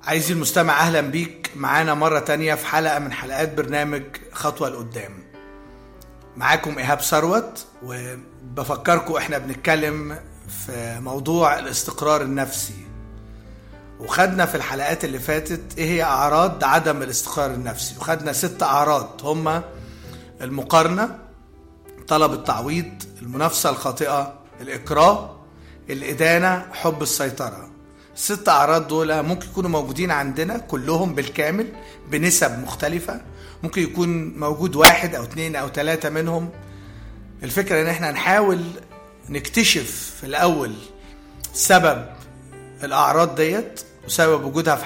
عايزي المستمع اهلا بيك معانا مرة تانية في حلقة من حلقات برنامج خطوة لقدام معاكم ايهاب ثروت وبفكركم احنا بنتكلم في موضوع الاستقرار النفسي وخدنا في الحلقات اللي فاتت ايه هي اعراض عدم الاستقرار النفسي وخدنا ست اعراض هما المقارنة طلب التعويض المنافسة الخاطئة الإكراه الإدانة حب السيطرة الست أعراض دول ممكن يكونوا موجودين عندنا كلهم بالكامل بنسب مختلفة ممكن يكون موجود واحد أو اتنين أو تلاتة منهم الفكرة إن احنا نحاول نكتشف في الأول سبب الأعراض ديت وسبب وجودها في